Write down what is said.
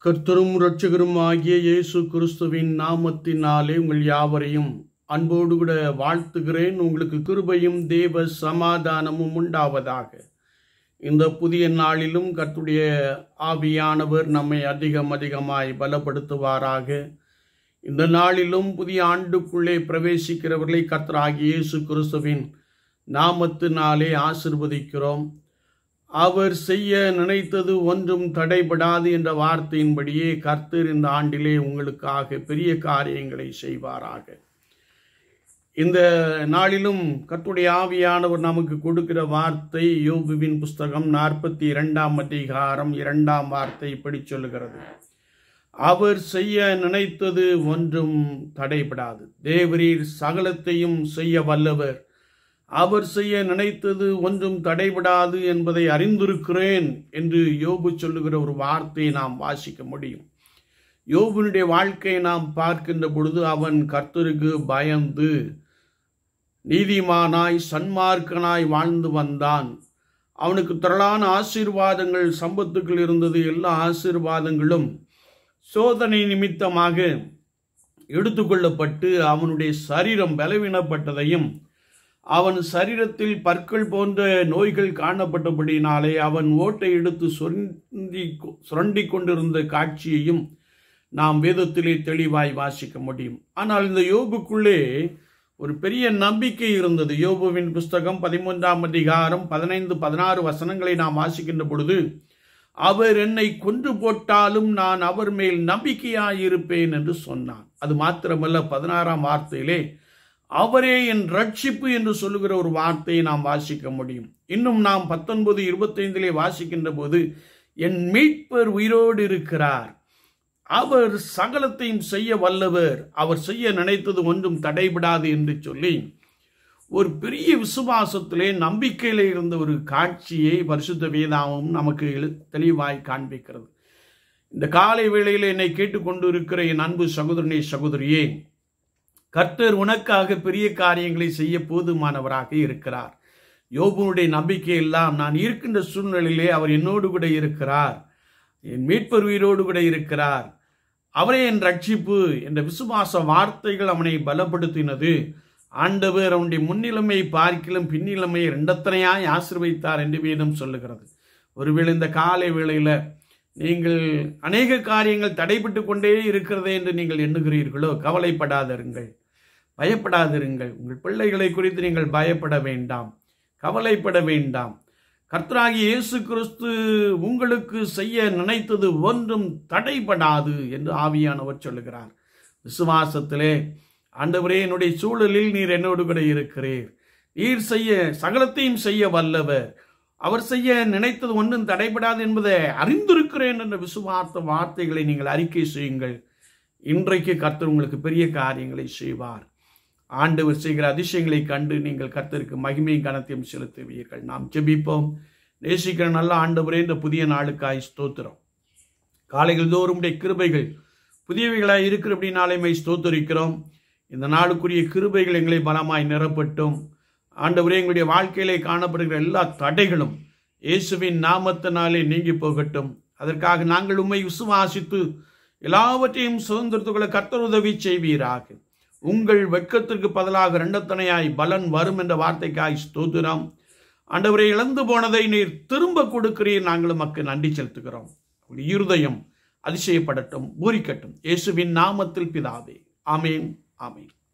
கர்த்தரும் இரட்சகரும் ஆகிய இயேசு கிறிஸ்துவின் நாமத்தினாலே உங்கள் யாவரையும் அன்போடு கூட வாழ்த்துகிறேன் உங்களுக்கு கிருபையும் தேவ சமாதானமும் உண்டாவதாக இந்த புதிய நாளிலும் கர்த்துடைய ஆவியானவர் நம்மை அதிகம் அதிகமாய் பலப்படுத்துவாராக இந்த நாளிலும் புதிய ஆண்டுக்குள்ளே பிரவேசிக்கிறவர்களை கர்த்தராகிய இயேசு கிறிஸ்துவின் நாமத்தினாலே ஆசிர்வதிக்கிறோம் அவர் செய்ய நினைத்தது ஒன்றும் தடைபடாது என்ற வார்த்தையின்படியே கர்த்தர் இந்த ஆண்டிலே உங்களுக்காக பெரிய காரியங்களை செய்வாராக இந்த நாளிலும் கர்த்துடைய ஆவியானவர் நமக்கு கொடுக்கிற வார்த்தை யோபுவின் புஸ்தகம் நாற்பத்தி இரண்டாம் அதிகாரம் இரண்டாம் வார்த்தை இப்படி சொல்லுகிறது அவர் செய்ய நினைத்தது ஒன்றும் தடைபடாது தேவரீர் சகலத்தையும் செய்ய வல்லவர் அவர் செய்ய நினைத்தது ஒன்றும் தடைபடாது என்பதை அறிந்திருக்கிறேன் என்று யோபு சொல்லுகிற ஒரு வார்த்தையை நாம் வாசிக்க முடியும் யோபுனுடைய வாழ்க்கையை நாம் பார்க்கின்ற பொழுது அவன் கர்த்தருக்கு பயந்து நீதிமானாய் சன்மார்க்கனாய் வாழ்ந்து வந்தான் அவனுக்கு திரளான ஆசீர்வாதங்கள் சம்பத்துக்கள் இருந்தது எல்லா ஆசீர்வாதங்களும் சோதனை நிமித்தமாக எடுத்துக்கொள்ளப்பட்டு அவனுடைய சரீரம் பலவீனப்பட்டதையும் அவன் சரீரத்தில் பற்கள் போன்ற நோய்கள் காணப்பட்டபடினாலே அவன் ஓட்டை எடுத்து சுரண்டி சுரண்டி கொண்டிருந்த காட்சியையும் நாம் வேதத்திலே தெளிவாய் வாசிக்க முடியும் ஆனால் இந்த யோபுக்குள்ளே ஒரு பெரிய நம்பிக்கை இருந்தது யோபுவின் புஸ்தகம் பதிமூன்றாம் அதிகாரம் பதினைந்து பதினாறு வசனங்களை நாம் வாசிக்கின்ற பொழுது அவர் என்னை கொன்று போட்டாலும் நான் அவர் மேல் நம்பிக்கையாயிருப்பேன் என்று சொன்னான் அது மாத்திரமல்ல பதினாறாம் வார்த்தையிலே அவரே என் ரட்சிப்பு என்று சொல்லுகிற ஒரு வார்த்தையை நாம் வாசிக்க முடியும் இன்னும் நாம் பத்தொன்பது இருபத்தைந்திலே வாசிக்கின்ற போது என் மீட்பர் உயிரோடு இருக்கிறார் அவர் சகலத்தையும் செய்ய வல்லவர் அவர் செய்ய நினைத்தது ஒன்றும் தடைபடாது என்று சொல்லி ஒரு பெரிய விசுவாசத்திலே நம்பிக்கையில இருந்த ஒரு காட்சியை பரிசுத்த வேதாவும் நமக்கு தெளிவாய் காண்பிக்கிறது இந்த காலை வேளையில் என்னை கேட்டுக்கொண்டு இருக்கிற என் அன்பு சகோதரனே சகோதரியே கர்த்தர் உனக்காக பெரிய காரியங்களை செய்ய போதுமானவராக இருக்கிறார் யோபுனுடைய நம்பிக்கை எல்லாம் நான் இருக்கின்ற சூழ்நிலையிலே அவர் என்னோடு கூட இருக்கிறார் என் மீட்பர் உயிரோடு கூட இருக்கிறார் அவரே என் ரட்சிப்பு என்ற விசுவாச வார்த்தைகள் அவனை பலப்படுத்தினது ஆண்டவர் அவனுடைய முன்னிலைமை பார்க்கிலும் பின்னிலைமை ரெண்டத்தனையாய் ஆசிர்வைத்தார் என்று வேதம் சொல்லுகிறது ஒருவேளை இந்த காலை வேளையில் நீங்கள் அநேக காரியங்கள் தடைபட்டு கொண்டே இருக்கிறதே என்று நீங்கள் எண்ணுகிறீர்களோ கவலைப்படாதிருங்கள் பயப்படாதிருங்கள் உங்கள் பிள்ளைகளை குறித்து நீங்கள் பயப்பட வேண்டாம் கவலைப்பட வேண்டாம் கர்த்தராகி இயேசு கிறிஸ்து உங்களுக்கு செய்ய நினைத்தது ஒன்றும் தடைபடாது என்று ஆவியானவர் சொல்லுகிறார் விசுவாசத்திலே ஆண்டவரே என்னுடைய சூழலில் நீர் என்னோடு கூட இருக்கிறீர் நீர் செய்ய சகலத்தையும் செய்ய வல்லவர் அவர் செய்ய நினைத்தது ஒன்றும் தடைபடாது என்பதை அறிந்திருக்கிறேன் என்ற விசுவார்த்த வார்த்தைகளை நீங்கள் அறிக்கை செய்யுங்கள் இன்றைக்கு கர்த்தர் உங்களுக்கு பெரிய காரியங்களை செய்வார் ஆண்டவர் செய்கிற அதிசயங்களை கண்டு நீங்கள் கர்த்தருக்கு மகிமையும் கனத்தையும் செலுத்துவீர்கள் நாம் ஜெபிப்போம் நேசிக்கிற நல்ல ஆண்டவரே இந்த புதிய நாளுக்காய் ஸ்தோத்திரம் காலைகள் தோறும் கிருபைகள் புதியவைகளாய் இருக்கிறபடினாலே ஸ்தோத்தரிக்கிறோம் இந்த நாளுக்குரிய கிருபைகள் எங்களை பலமாய் நிரப்பட்டும் ஆண்டவரே எங்களுடைய வாழ்க்கையிலே காணப்படுகிற எல்லா தடைகளும் இயேசுவின் நாமத்தினாலே நீங்கி போகட்டும் அதற்காக நாங்கள் உண்மை விசுவாசித்து எல்லாவற்றையும் சுதந்திரத்துக்குள்ள கர்த்தர் உதவி செய்வீராக உங்கள் வெட்கத்திற்கு பதிலாக ரெண்டத்தனையாய் பலன் வரும் என்ற வார்த்தைக்காய் ஸ்தோத்திரம் ஆண்டவரை இழந்து போனதை நீர் திரும்ப கொடுக்கிறீர் நாங்களும் மக்கள் நன்றி செலுத்துகிறோம் இருதயம் அதிசயப்படட்டும் பூரிக்கட்டும் இயேசுவின் நாமத்தில் பிதாவே ஆமேன் ஆமேன்